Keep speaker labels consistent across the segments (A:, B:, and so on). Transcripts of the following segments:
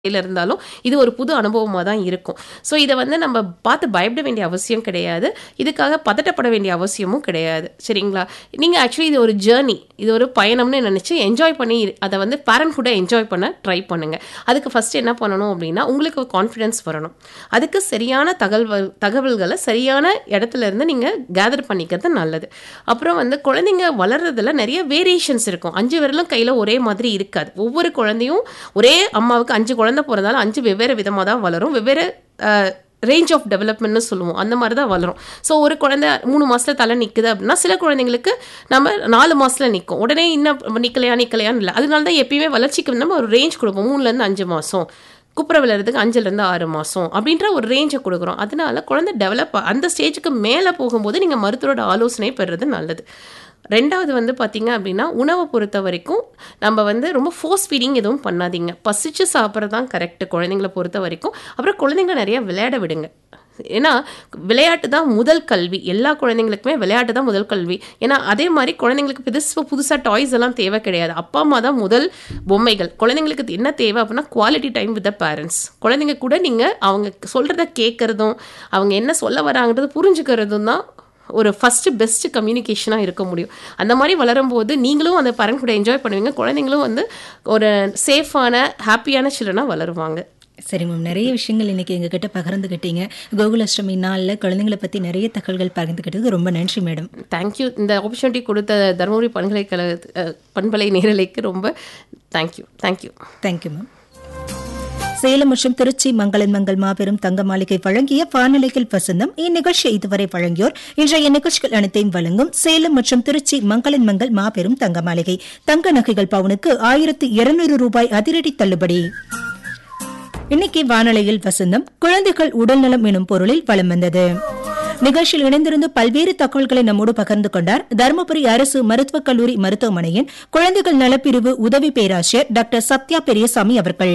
A: நிலையில இருந்தாலும் இது ஒரு புது அனுபவமாக தான் இருக்கும் ஸோ இதை வந்து நம்ம பார்த்து பயப்பட வேண்டிய அவசியம் கிடையாது இதுக்காக பதட்டப்பட வேண்டிய அவசியமும் கிடையாது சரிங்களா நீங்கள் ஆக்சுவலி இது ஒரு ஜேர்னி இது ஒரு பயணம்னு நினச்சி என்ஜாய் பண்ணி அதை வந்து பேரண்ட்ஹுட்டை என்ஜாய் பண்ண ட்ரை பண்ணுங்கள் அதுக்கு ஃபஸ்ட்டு என்ன பண்ணணும் அப்படின்னா உங்களுக்கு கான்ஃபிடென்ஸ் வரணும் அதுக்கு சரியான தகவல் தகவல்களை சரியான இடத்துல இருந்து நீங்கள் கேதர் பண்ணிக்கிறது நல்லது அப்புறம் வந்து குழந்தைங்க வளர்றதுல நிறைய வேரியேஷன்ஸ் இருக்கும் அஞ்சு விரலும் கையில் ஒரே மாதிரி இருக்காது ஒவ்வொரு குழந்தையும் ஒரே அம்மாவுக்கு அஞ்சு குழந்தை பிறந்தாலும் அஞ்சு வெவ்வேறு விதமாக தான் வளரும் வெவ்வேறு ரேஞ்ச் ஆஃப் டெவலப்மெண்ட்னு சொல்லுவோம் அந்த மாதிரி தான் வளரும் ஸோ ஒரு குழந்தை மூணு மாதத்தில் தலை நிற்குது அப்படின்னா சில குழந்தைங்களுக்கு நம்ம நாலு மாதத்தில் நிற்கும் உடனே இன்னும் நிற்கலையா நிற்கலையான்னு இல்லை அதனால தான் எப்பயுமே வளர்ச்சிக்கு நம்ம ஒரு ரேஞ்ச் கொடுப்போம் மூணுலேருந்து அஞ்சு மாதம் குப்புற விளையாடுறதுக்கு அஞ்சுலேருந்து ஆறு மாதம் அப்படின்ற ஒரு ரேஞ்சை கொடுக்குறோம் அதனால குழந்தை டெவலப் அந்த ஸ்டேஜுக்கு மேலே போகும்போது நீங்கள் மருத்துவரோட ஆலோசனை பெறுறது நல்லது ரெண்டாவது வந்து பார்த்தீங்க அப்படின்னா உணவை பொறுத்த வரைக்கும் நம்ம வந்து ரொம்ப ஃபோர்ஸ் ஃபீடிங் எதுவும் பண்ணாதீங்க பசிச்சு சாப்பிட்றது தான் கரெக்டு குழந்தைங்கள பொறுத்த வரைக்கும் அப்புறம் குழந்தைங்க நிறைய விளையாட விடுங்க ஏன்னா விளையாட்டு தான் முதல் கல்வி எல்லா குழந்தைங்களுக்குமே விளையாட்டு தான் முதல் கல்வி ஏன்னா அதே மாதிரி குழந்தைங்களுக்கு புதுசு புதுசாக டாய்ஸ் எல்லாம் தேவை கிடையாது அப்பா அம்மா தான் முதல் பொம்மைகள் குழந்தைங்களுக்கு என்ன தேவை அப்படின்னா quality time with the parents குழந்தைங்க கூட நீங்கள் அவங்க சொல்கிறத கேட்குறதும் அவங்க என்ன சொல்ல வராங்கிறது புரிஞ்சுக்கிறதும் தான் ஒரு ஃபஸ்ட்டு பெஸ்ட்டு கம்யூனிகேஷனாக இருக்க முடியும் அந்த மாதிரி வளரும்போது நீங்களும் அந்த பேரண்ட் கூட என்ஜாய் பண்ணுவீங்க குழந்தைங்களும் வந்து ஒரு சேஃபான ஹாப்பியான சில்ட்ரனாக வளருவாங்க
B: சரி மேம் நிறைய விஷயங்கள் இன்னைக்கு எங்ககிட்ட பகிர்ந்துக்கிட்டீங்க கோகுலாஷ்டமி நாளில் குழந்தைங்களை பற்றி நிறைய தகவல்கள் பகிர்ந்துக்கிட்டதுக்கு ரொம்ப நன்றி மேடம்
A: தேங்க்யூ இந்த ஆப்பர்ச்சுனிட்டி கொடுத்த தருமபுரி பல்கலைக்கழக அஹ், பண்பலை நேரலைக்கு ரொம்ப thank you thank you
B: thank you ma'am Salem மற்றும் திருச்சி மங்களன் மங்கள் மாபெரும் தங்க மாளிகை வழங்கிய வானிலையில் வசந்தம் இந்நிகழ்ச்சியை இதுவரை வழங்கியோர் இன்றைய நிகழ்ச்சிகள் அனைத்தையும் வழங்கும் சேலம் மற்றும் திருச்சி மங்களன் மங்கள் மாபெரும் தங்க மாளிகை தங்க நகைகள் பவுனுக்கு ஆயிரத்து இருநூறு ரூபாய் அதிரடி தள்ளுபடி இன்னைக்கு வானொலியில் வசந்தம் குழந்தைகள் உடல்நலம் எனும் பொருளில் வலம் வந்தது நிகழ்ச்சியில் இணைந்திருந்து பல்வேறு தகவல்களை நம்மோடு பகிர்ந்து கொண்டார் தருமபுரி அரசு மருத்துவக் கல்லூரி மருத்துவமனையின் குழந்தைகள் நலப்பிரிவு உதவி பேராசிரியர் டாக்டர் சத்யா பெரியசாமி அவர்கள்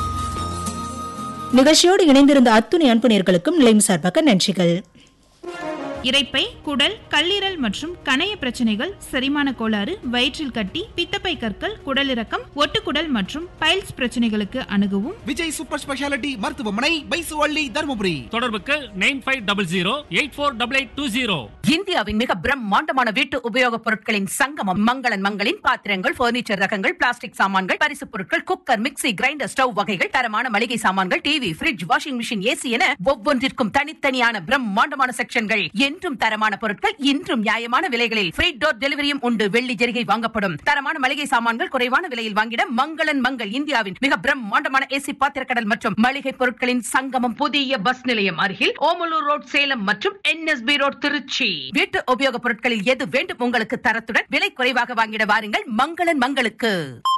B: நிகழ்ச்சியோடு இணைந்திருந்த அத்துணை அன்பு நேர்களுக்கும் நிலையம் சார்பாக நன்றிகள்
C: இரைப்பை குடல் கல்லீரல் மற்றும் கணைய பிரச்சனைகள் செரிமான கோளாறு வயிற்றில் கட்டி பித்தப்பை கற்கள் குடலிறக்கம் ஒட்டுக்குடல் மற்றும் பைல்ஸ் பிரச்சனைகளுக்கு அணுகவும்
D: விஜய் சூப்பர் ஸ்பெஷாலிட்டி மருத்துவமனை பைசுவள்ளி தருமபுரி
E: தொடர்புக்கு nine five double zero eight four double eight two zero
F: இந்தியாவின் மிக பிரம்மாண்டமான வீட்டு உபயோகப் பொருட்களின் சங்கமம் மங்களன் மங்களின் பாத்திரங்கள் பர்னிச்சர் ரகங்கள் பிளாஸ்டிக் சாமான்கள் பரிசுப் பொருட்கள் குக்கர் மிக்ஸி கிரைண்டர் ஸ்டவ் வகைகள் தரமான மளிகை சாமான்கள் TV fridge washing machine AC என ஒவ்வொன்றிற்கும் தனித்தனியான பிரம்மாண்டமான செக்ஷன்கள் என்றும் தரமான பொருட்கள் இன்றும் நியாயமான விலைகளில் ஃப்ரீ டோர் டெலிவரியும் உண்டு வெள்ளி ஜெரிகை வாங்கப்படும் தரமான மளிகை சாமான்கள் குறைவான விலையில் வாங்கிட மங்களன் மங்கள் இந்தியாவின் மிக பிரம்மாண்டமான ஏசி பாத்திரக்கடல் மற்றும் மளிகை பொருட்களின் சங்கமம் புதிய பஸ் நிலையம் அருகில் ஓமலூர் ரோட் சேலம் மற்றும் என்எஸ்பி ரோட் திருச்சி வீட்டு உபயோகப் பொருட்களில் எது வேண்டும் உங்களுக்கு தரத்துடன் விலை குறைவாக வாங்கிட வாருங்கள் மங்களன் மங்களுக்கு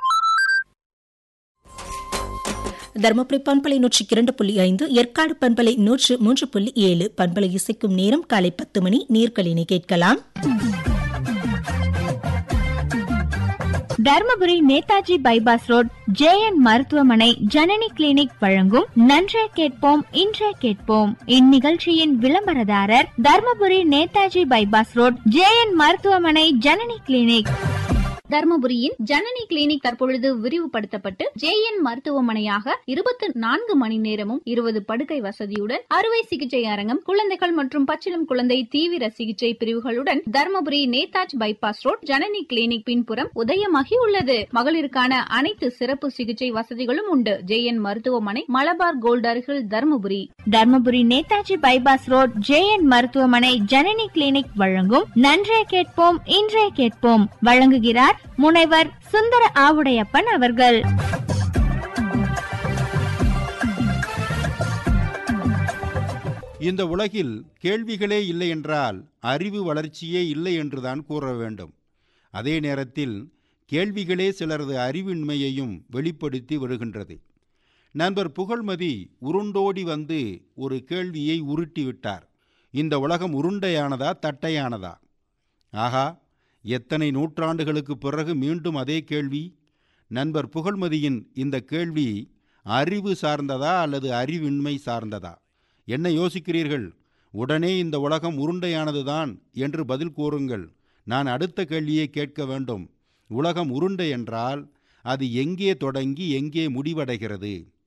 B: தருமபுரி பண்பலை நூற்றி இரண்டு புள்ளி ஐந்து ஏற்காடு பண்பலை நூற்று மூன்று புள்ளி ஏழு பண்பலை இசைக்கும் நேரம் காலை பத்து மணி நீர்களினை கேட்கலாம்
G: Dharmapuri Netaji bypass road JN மருத்துவமனை ஜனனி கிளினிக் வழங்கும் நன்றே கேட்போம் இன்றே கேட்போம் இந்நிகழ்ச்சியின் விளம்பரதாரர் Dharmapuri Netaji bypass road JN மருத்துவமனை ஜனனி கிளினிக்
H: தர்மபுரியின் ஜனனி கிளினிக் தற்பொழுது விரிவுபடுத்தப்பட்டு ஜேஎன் மருத்துவமனையாக இருபத்தி நான்கு மணி நேரமும் இருபது படுக்கை வசதியுடன் அறுவை சிகிச்சை அரங்கம் குழந்தைகள் மற்றும் பச்சிளம் குழந்தை தீவிர சிகிச்சை பிரிவுகளுடன் Dharmapuri Netaji bypass road Janani clinic பின்புறம் உதயமாகி உள்ளது மகளிருக்கான அனைத்து சிறப்பு சிகிச்சை வசதிகளும் உண்டு ஜேஎன் மருத்துவமனை மலபார் கோல்ட் அருகில் Dharmapuri
G: Dharmapuri Netaji bypass road JN மருத்துவமனை ஜனனி கிளினிக் வழங்கும் நன்றே கேட்போம் இன்றே கேட்போம் வழங்குகிறார் முனைவர் சுந்தர ஆவுடையப்பன் அவர்கள்
I: இந்த உலகில் கேள்விகளே இல்லை என்றால் அறிவு வளர்ச்சியே இல்லை என்றுதான் கூற வேண்டும் அதே நேரத்தில் கேள்விகளே சிலரது அறிவின்மையையும் வெளிப்படுத்தி வருகின்றது நண்பர் புகழ்மதி உருண்டோடி வந்து ஒரு கேள்வியை உருட்டி விட்டார் இந்த உலகம் உருண்டையானதா தட்டையானதா ஆகா எத்தனை நூற்றாண்டுகளுக்கு பிறகு மீண்டும் அதே கேள்வி நண்பர் புகழ்மதியின் இந்த கேள்வி அறிவு சார்ந்ததா அல்லது அறிவின்மை சார்ந்ததா என்ன யோசிக்கிறீர்கள் உடனே இந்த உலகம் உருண்டையானதுதான் என்று பதில் கூறுங்கள் நான் அடுத்த கேள்வியை கேட்க வேண்டும் உலகம் உருண்டை என்றால் அது எங்கே தொடங்கி எங்கே முடிவடைகிறது